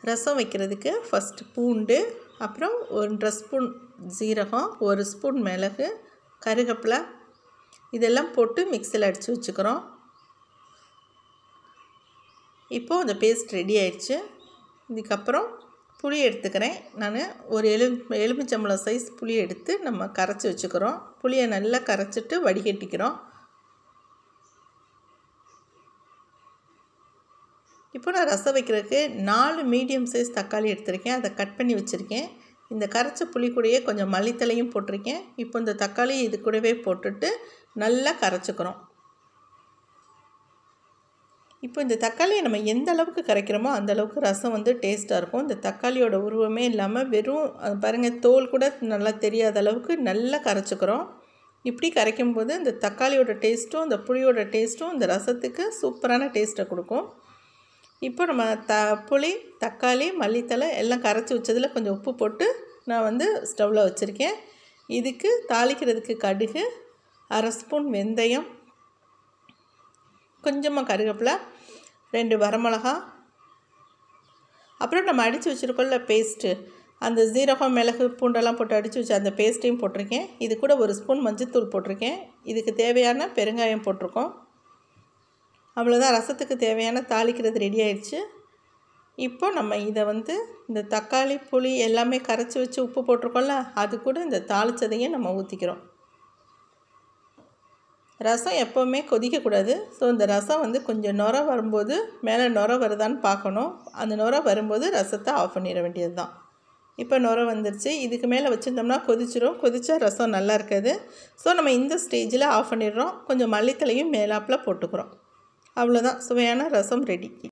ரசம் வைக்கிறதுக்கு ஃபஸ்ட்டு பூண்டு அப்புறம் ஒன்றரை ஸ்பூன் ஜீரகம் ஒரு ஸ்பூன் மிளகு கருவேப்பிலை இதெல்லாம் போட்டு மிக்சியில் அடித்து வச்சுக்கிறோம் இப்போது அந்த பேஸ்ட் ரெடி ஆயிடுச்சு இதுக்கப்புறம் புளி எடுத்துக்கிறேன் நான் ஒரு எலு எலுமிச்சம்பழம் சைஸ் புளி எடுத்து நம்ம கரைச்சி வச்சுக்கிறோம் புளியை நல்லா கரைச்சிட்டு வடிகட்டிக்கிறோம் இப்போ நான் ரசம் வைக்கிறதுக்கு நாலு மீடியம் சைஸ் தக்காளி எடுத்திருக்கேன் அதை கட் பண்ணி வச்சுருக்கேன் இந்த கரைச்ச புளி கூடயே கொஞ்சம் மல்லித்தலையும் போட்டிருக்கேன் இப்போ இந்த தக்காளி இது கூடவே போட்டுட்டு நல்லா கரைச்சிக்கிறோம் இப்போ இந்த தக்காளியை நம்ம எந்த அளவுக்கு கரைக்கிறோமோ அந்த அளவுக்கு ரசம் வந்து டேஸ்ட்டாக இருக்கும் இந்த தக்காளியோட உருவமே இல்லாமல் வெறும் பாருங்கள் தோல் கூட நல்லா தெரியாத அளவுக்கு நல்லா கரைச்சிக்கிறோம் இப்படி கரைக்கும் போது இந்த தக்காளியோட டேஸ்ட்டும் இந்த புளியோட டேஸ்ட்டும் இந்த ரசத்துக்கு சூப்பரான டேஸ்ட்டை கொடுக்கும் இப்போ நம்ம த புளி தக்காளி மல்லித்தலை எல்லாம் கரைச்சி வச்சதில் கொஞ்சம் உப்பு போட்டு நான் வந்து ஸ்டவ்வில் வச்சுருக்கேன் இதுக்கு தாளிக்கிறதுக்கு கடுகு அரை ஸ்பூன் வெந்தயம் கொஞ்சமாக கருவேப்பிலை ரெண்டு வரமிளகா அப்புறம் நம்ம அடித்து வச்சுருக்கோம்ல பேஸ்ட்டு அந்த ஜீரகம் மிளகு பூண்டெல்லாம் போட்டு அடித்து வச்சு அந்த பேஸ்ட்டையும் போட்டிருக்கேன் இது கூட ஒரு ஸ்பூன் மஞ்சத்தூள் போட்டிருக்கேன் இதுக்கு தேவையான பெருங்காயம் போட்டிருக்கோம் அவ்வளோதான் ரசத்துக்கு தேவையான தாளிக்கிறது ரெடி ஆயிடுச்சு இப்போ நம்ம இதை வந்து இந்த தக்காளி புளி எல்லாமே கரைச்சி வச்சு உப்பு போட்டிருக்கோம்ல அது கூட இந்த தாளித்ததையும் நம்ம ஊற்றிக்கிறோம் ரசம் எப்போவுமே கொதிக்கக்கூடாது ஸோ இந்த ரசம் வந்து கொஞ்சம் நுர வரும்போது மேலே நுர வருதான்னு பார்க்கணும் அந்த நுர வரும்போது ரசத்தை ஆஃப் பண்ணிட வேண்டியது தான் இப்போ நுர வந்துருச்சு இதுக்கு மேலே வச்சுருந்தோம்னா கொதிச்சிரும் கொதிச்சா ரசம் நல்லா இருக்காது ஸோ நம்ம இந்த ஸ்டேஜில் ஆஃப் பண்ணிடுறோம் கொஞ்சம் மல்லித்தலையும் மேலாப்பில் போட்டுக்கிறோம் அவ்வளோதான் சுவையான ரசம் ரெடி